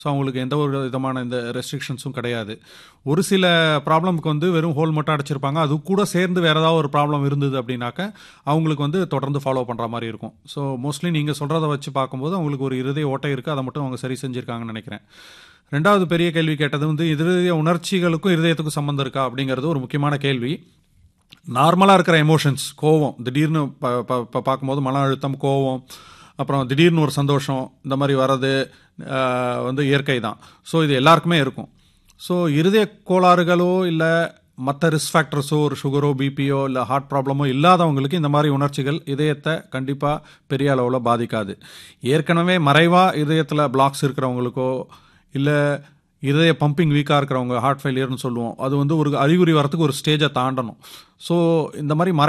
so அவங்களுக்கு எந்த ஒரு விதமான இந்த ரெஸ்ட்ரிக்ஷன்ஸும் கிடையாது ஒரு சில ப்ராப்ளம்க்கு வந்து வெறும் ஹோல் மட்டும் அடைச்சிருப்பாங்க அது கூட சேர்ந்து வேறு ஏதாவது ஒரு ப்ராப்ளம் இருந்தது அப்படின்னாக்க அவங்களுக்கு வந்து தொடர்ந்து ஃபாலோ பண்ணுற மாதிரி இருக்கும் ஸோ மோஸ்ட்லி நீங்கள் சொல்கிறத வச்சு பார்க்கும்போது அவங்களுக்கு ஒரு இருதய ஓட்டை இருக்குது அதை மட்டும் அவங்க சரி செஞ்சுருக்காங்கன்னு நினைக்கிறேன் ரெண்டாவது பெரிய கேள்வி கேட்டது வந்து இருதய உணர்ச்சிகளுக்கும் இருதயத்துக்கும் சம்மந்தம் இருக்கா அப்படிங்கிறது ஒரு முக்கியமான கேள்வி நார்மலாக இருக்கிற எமோஷன்ஸ் கோவம் திடீர்னு ப ப- ப- பார்க்கும்போது மன அழுத்தம் கோவம் அப்புறம் திடீர்னு ஒரு சந்தோஷம் இந்த மாதிரி வர்றது ஆஹ், வந்து இயற்கை தான் ஸோ இது எல்லாருக்குமே இருக்கும் ஸோ இருதய கோளாறுகளோ இல்லை மற்ற ரிஸ்க் ஃபேக்டர்ஸோ ஒரு சுகரோ பிபியோ இல்லை ஹார்ட் ப்ராப்ளமோ இல்லாதவங்களுக்கு இந்த மாதிரி உணர்ச்சிகள் இதயத்தை கண்டிப்பாக பெரிய அளவில் பாதிக்காது ஏற்கனவே மறைவாக இதயத்தில் பிளாக்ஸ் இருக்கிறவங்களுக்கோ இல்லை இதய பம்பிங் வீக்காக இருக்கிறவங்க ஹார்ட் ஃபெயிலியர்னு சொல்லுவோம் அது வந்து ஒரு அறிகுறி வரத்துக்கு ஒரு ஸ்டேஜை தாண்டணும் ஸோ இந்த மாதிரி மறை